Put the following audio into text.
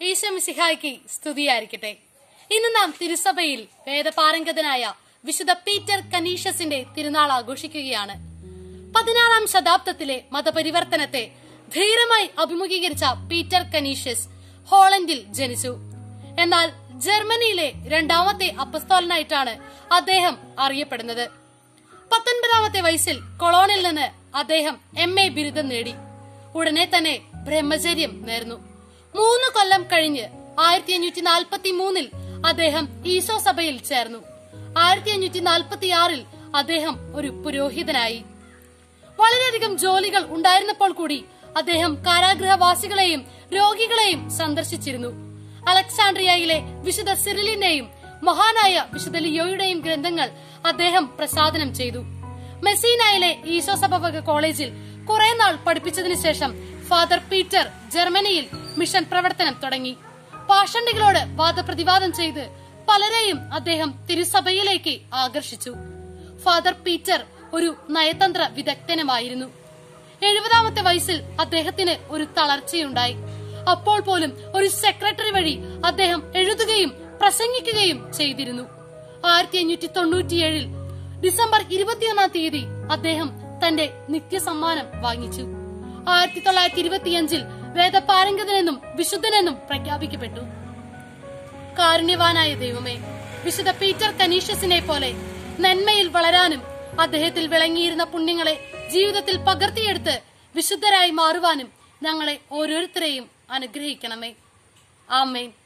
ഈശമിസിഹായ്ക്ക് സ്തുതിയായിരിക്കട്ടെ ഇന്ന് നാം തിരുസഭയിൽ വേദപാരംഗതനായ വിശുദ്ധ പീറ്റർ കനീഷ്യസിന്റെ തിരുനാൾ ആഘോഷിക്കുകയാണ് പതിനാറാം ശതാബ്ദത്തിലെ മതപരിവർത്തനത്തെ ധീരമായി അഭിമുഖീകരിച്ച പീറ്റർ കനീഷ്യസ് ഹോളണ്ടിൽ ജനിച്ചു എന്നാൽ ജർമ്മനിയിലെ രണ്ടാമത്തെ അപ്പസ്തോലനായിട്ടാണ് അദ്ദേഹം അറിയപ്പെടുന്നത് പത്തൊൻപതാമത്തെ വയസ്സിൽ കൊളോണിൽ നിന്ന് അദ്ദേഹം എം എ ബിരുദം നേടി ഉടനെ തന്നെ ബ്രഹ്മചര്യം നേർന്നു മൂന്ന് കൊല്ലം കഴിഞ്ഞ് ആയിരത്തി അഞ്ഞൂറ്റി നാൽപ്പത്തി മൂന്നിൽ അദ്ദേഹം ഈശോ സഭയിൽ ചേർന്നു ആയിരത്തി അഞ്ഞൂറ്റി നാൽപ്പത്തി ആറിൽ അദ്ദേഹം ഒരു പുരോഹിതനായി വളരെയധികം ജോലികൾ ഉണ്ടായിരുന്നപ്പോൾ കൂടി അദ്ദേഹം കാരാഗൃഹവാസികളെയും രോഗികളെയും സന്ദർശിച്ചിരുന്നു അലക്സാണ്ട്രിയയിലെ വിശുദ്ധ സിറിലിന്റെയും മഹാനായ വിശുദ്ധ ലിയോയുടെയും ഗ്രന്ഥങ്ങൾ അദ്ദേഹം പ്രസാദനം ചെയ്തു മെസീനയിലെ ഈശോ സഭ വക കോളേജിൽ കുറെ നാൾ പഠിപ്പിച്ചതിനു ശേഷം ഫാദർ പീറ്റർ ജർമ്മനിയിൽ മിഷൻ പ്രവർത്തനം തുടങ്ങി പാഷണ്ഡികളോട് വാദപ്രതിവാദം ചെയ്ത് പലരെയും അദ്ദേഹം തിരുസഭയിലേക്ക് ആകർഷിച്ചു ഫാദർ പീറ്റർ ഒരു നയതന്ത്ര വിദഗ്ധനുമായിരുന്നു എഴുപതാമത്തെ വയസ്സിൽ അദ്ദേഹത്തിന് ഒരു തളർച്ചയുണ്ടായി അപ്പോൾ പോലും ഒരു സെക്രട്ടറി വഴി അദ്ദേഹം എഴുതുകയും പ്രസംഗിക്കുകയും ചെയ്തിരുന്നു ആയിരത്തി അഞ്ഞൂറ്റി തൊണ്ണൂറ്റിയേഴിൽ ഡിസംബർ ഇരുപത്തിയൊന്നാം തീയതി അദ്ദേഹം തന്റെ നിത്യസമ്മാനം വാങ്ങിച്ചു ആയിരത്തി തൊള്ളായിരത്തി ഇരുപത്തിയഞ്ചിൽ വേദപാരംഗതനെന്നും വിശുദ്ധനെന്നും പ്രഖ്യാപിക്കപ്പെട്ടു കാരുണ്യവാനായ ദൈവമേ വിശുദ്ധ പീറ്റർ കനീഷ്യസിനെ പോലെ നന്മയിൽ വളരാനും അദ്ദേഹത്തിൽ വിളങ്ങിയിരുന്ന പുണ്യങ്ങളെ ജീവിതത്തിൽ പകർത്തിയെടുത്ത് വിശുദ്ധരായി മാറുവാനും ഞങ്ങളെ ഓരോരുത്തരെയും അനുഗ്രഹിക്കണമേ ആമേൻ